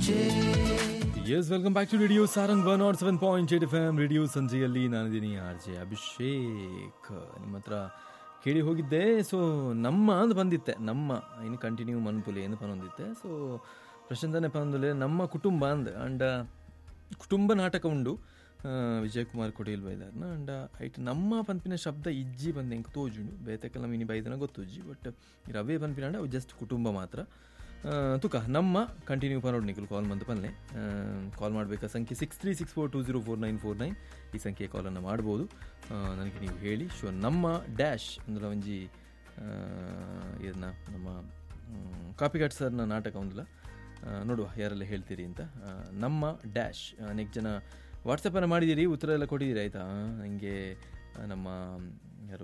Abhishek S welcome back to radio Sarang one nought seven point eight F M radio ಸಂಜೆಯಲ್ಲಿ ನಾನಿದ್ದೀನಿ R J Abhishek ನಿಮ್ಮ ಹತ್ರ ಕೇಳಿ ಹೋಗಿದ್ದೆ ಸೊ ನಮ್ಮ ಅಂತ ಬಂದಿತ್ತೆ ನಮ್ಮ ಇನ್ನು ಕಂಟಿನ್ಯೂ ಮನ್ಪುಲಿ ಏನು ಪನೊಂದಿತ್ತೆ ಸೊ ಪ್ರಶಾಂತನೇ ಪನೊಂದಲೆ ನಮ್ಮ ಕುಟುಂಬ ಅಂದ್ ಅಂಡ್ ಕುಟುಂಬ ನಾಟಕ ಉಂಡು ಆ, ವಿಜಯ್ ಕುಮಾರ್ ಕೊಡಿಲ್ ಬೈದಾರ್ನ ಅಂಡ ಐಟ್ ನಮ್ಮ ಪನ್ಪಿನ ಶಬ್ದ ಇಜ್ಜಿ ಬಂದೆ ಇಂಕ್ ತೋಜುಂಡು ಬೇತಕ್ಕೆಲ್ಲ ಮಿನಿ ಬೈದನ ಗೊತ್ತುಜ್ಜಿ ಬಟ್ ರವೆ ಪನ್ಪಿನ ಅಂಡ ಜಸ್ಟ್ ಕುಟುಂಬ ಮಾತ್ರ ಆ, ತುಕ ನಮ್ಮ ಕಂಟಿನ್ಯೂ ಪನೋಡ್ ನಿಖಲ್ ಕಾಲ್ ಬಂದು ಪನ್ಲೆ ಕಾಲ್ ಮಾಡಬೇಕಾ ಸಂಖ್ಯೆ six three six four two zero four nine four nine ಈ ಸಂಖ್ಯೆ ಕಾಲನ್ನು ಮಾಡ್ಬೋದು ಆ, ನನಗೆ ನೀವು ಹೇಳಿ ಶೋ ನಮ್ಮ ಡ್ಯಾಶ್ ಅಂದ್ರೆ ಒಂಜಿ ಆ, ಇದನ್ನ ನಮ್ಮ ಕಾಪಿಘಾಟ್ ಸರ್ನ ನಾಟಕ ಒಂದಿಲ್ಲ ಆ, ನೋಡುವ ಯಾರೆಲ್ಲ ಹೇಳ್ತೀರಿ ಅಂತ ಆ, ನಮ್ಮ ಡ್ಯಾಶ್ ಅನೇಕ ಜನ ವಾಟ್ಸಪ್ಪನ್ನು ಮಾಡಿದ್ದೀರಿ ಉತ್ತರ ಎಲ್ಲ ಕೊಟ್ಟಿದ್ದೀರಿ ಆಯಿತಾ ನನಗೆ ನಮ್ಮ ಯಾರು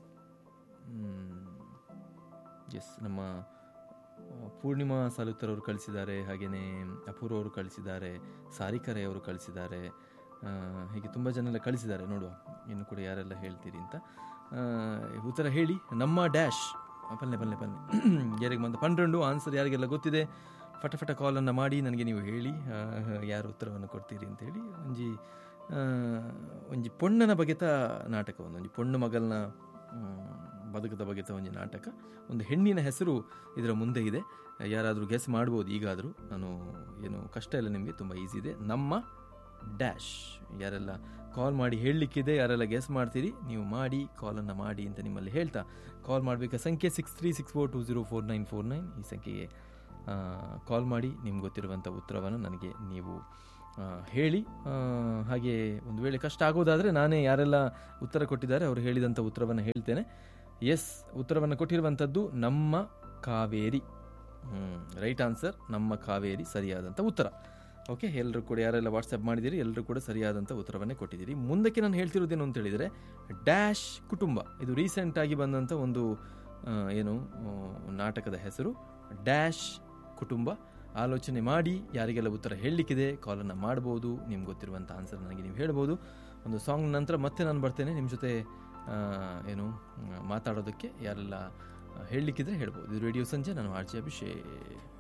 ಎಸ್ ನಮ್ಮ ಆ, ಪೂರ್ಣಿಮಾ ಸಾಲುತ್ತರ್ ಅವರು ಕಳಿಸಿದ್ದಾರೆ ಹಾಗೆಯೇ ಅಪೂರ್ವ ಅವರು ಕಳಿಸಿದ್ದಾರೆ ಸಾರಿಕರೆ ಅವರು ಕಳಿಸಿದ್ದಾರೆ ಆ, ಹೀಗೆ ತುಂಬ ಜನ ಎಲ್ಲ ಕಳಿಸಿದ್ದಾರೆ ನೋಡುವ ಇನ್ನು ಕೂಡ ಯಾರೆಲ್ಲ ಹೇಳ್ತೀರಿ ಅಂತ ಆ, ಉತ್ತರ ಹೇಳಿ ನಮ್ಮ ಡ್ಯಾಶ್ ಪಲ್ಲೆ ಪಲ್ಲೆ ಪಲ್ಲೆ ಯಾರಿಗೆ ಬಂದ ಪನ್ನೆರಡು ಆನ್ಸರ್ ಯಾರಿಗೆಲ್ಲ ಗೊತ್ತಿದೆ ಫಟ ಫಟ ಕಾಲನ್ನು ಮಾಡಿ ನನಗೆ ನೀವು ಹೇಳಿ ಆ, ಯಾರು ಉತ್ತರವನ್ನು ಕೊಡ್ತೀರಿ ಅಂತ ಹೇಳಿ ಒಂಜಿ ಆ, ಒಂಜಿ ಪೊಣ್ಣನ ಬಗೆತ ನಾಟಕ ಒಂದು ಒಂಜಿ ಪೊಣ್ಣು ಮಗಲ್ನ ಮ್, ಬದುಕದ ಬಗೆತ ಒಂಜಿ ನಾಟಕ ಒಂದು ಹೆಣ್ಣಿನ ಹೆಸರು ಇದರ ಮುಂದೆ ಇದೆ ಯಾರಾದರೂ ಗೆಸ್ ಮಾಡ್ಬೋದು ಈಗಾದರೂ ನಾನು ಏನು ಕಷ್ಟ ಇಲ್ಲ ನಿಮಗೆ ತುಂಬ ಈಸಿ ಇದೆ ನಮ್ಮ ಡ್ಯಾಶ್ ಯಾರೆಲ್ಲ ಕಾಲ್ ಮಾಡಿ ಹೇಳಲಿಕ್ಕಿದೆ ಯಾರೆಲ್ಲ ಗೆಸ್ ಮಾಡ್ತೀರಿ ನೀವು ಮಾಡಿ ಕಾಲನ್ನು ಮಾಡಿ ಅಂತ ನಿಮ್ಮಲ್ಲಿ ಹೇಳ್ತಾ ಕಾಲ್ ಮಾಡಬೇಕಾ ಸಂಖ್ಯೆ six three six four two zero four nine four nine ಈ ಸಂಖ್ಯೆಗೆ ಕಾಲ್ ಮಾಡಿ ನಿಮ್ಗೆ ಗೊತ್ತಿರುವಂಥ ಉತ್ತರವನ್ನು ನನಗೆ ನೀವು ಆ, ಹೇಳಿ ಆ, ಹಾಗೆ ಒಂದು ವೇಳೆ ಕಷ್ಟ ಆಗೋದಾದರೆ ನಾನೇ ಯಾರೆಲ್ಲ ಉತ್ತರ ಕೊಟ್ಟಿದ್ದಾರೆ ಅವರು ಹೇಳಿದಂಥ ಉತ್ತರವನ್ನು ಹೇಳ್ತೇನೆ ಎಸ್ ಉತ್ತರವನ್ನು ಕೊಟ್ಟಿರುವಂಥದ್ದು ನಮ್ಮ ಕಾವೇರಿ ರೈಟ್ ಆನ್ಸರ್ ನಮ್ಮ ಕಾವೇರಿ ಸರಿಯಾದಂಥ ಉತ್ತರ ಓಕೆ ಎಲ್ಲರೂ ಕೂಡ ಯಾರೆಲ್ಲ ವಾಟ್ಸಪ್ ಮಾಡಿದ್ದೀರಿ ಎಲ್ಲರೂ ಕೂಡ ಸರಿಯಾದಂಥ ಉತ್ತರವನ್ನೇ ಕೊಟ್ಟಿದ್ದೀರಿ ಮುಂದಕ್ಕೆ ನಾನು ಹೇಳ್ತಿರೋದೇನು ಅಂತ ಹೇಳಿದರೆ ಡ್ಯಾಶ್ ಕುಟುಂಬ ಇದು ರೀಸೆಂಟಾಗಿ ಬಂದಂಥ ಒಂದು ಆ, ಏನು ಆ, ನಾಟಕದ ಹೆಸರು ಡ್ಯಾಶ್ ಕುಟುಂಬ ಆಲೋಚನೆ ಮಾಡಿ ಯಾರಿಗೆಲ್ಲ ಉತ್ತರ ಹೇಳಲಿಕ್ಕಿದೆ ಕಾಲನ್ನು ಮಾಡ್ಬೋದು ನಿಮ್ಗೆ ಗೊತ್ತಿರುವಂಥ ಆನ್ಸರ್ ನನಗೆ ನೀವು ಹೇಳ್ಬೋದು ಒಂದು ಸಾಂಗ್ ನಂತರ ಮತ್ತೆ ನಾನು ಬರ್ತೇನೆ ನಿಮ್ಮ ಜೊತೆ ಆ, ಏನು ಆ, ಮಾತಾಡೋದಕ್ಕೆ ಯಾರೆಲ್ಲ ಹೇಳಲಿಕ್ಕಿದ್ರೆ ಹೇಳ್ಬೋದು ಇದು ರೇಡಿಯೋ ಸಂಜೆ ನಾನು ಆರ್ ಜೆ ಅಭಿಷೇಕ್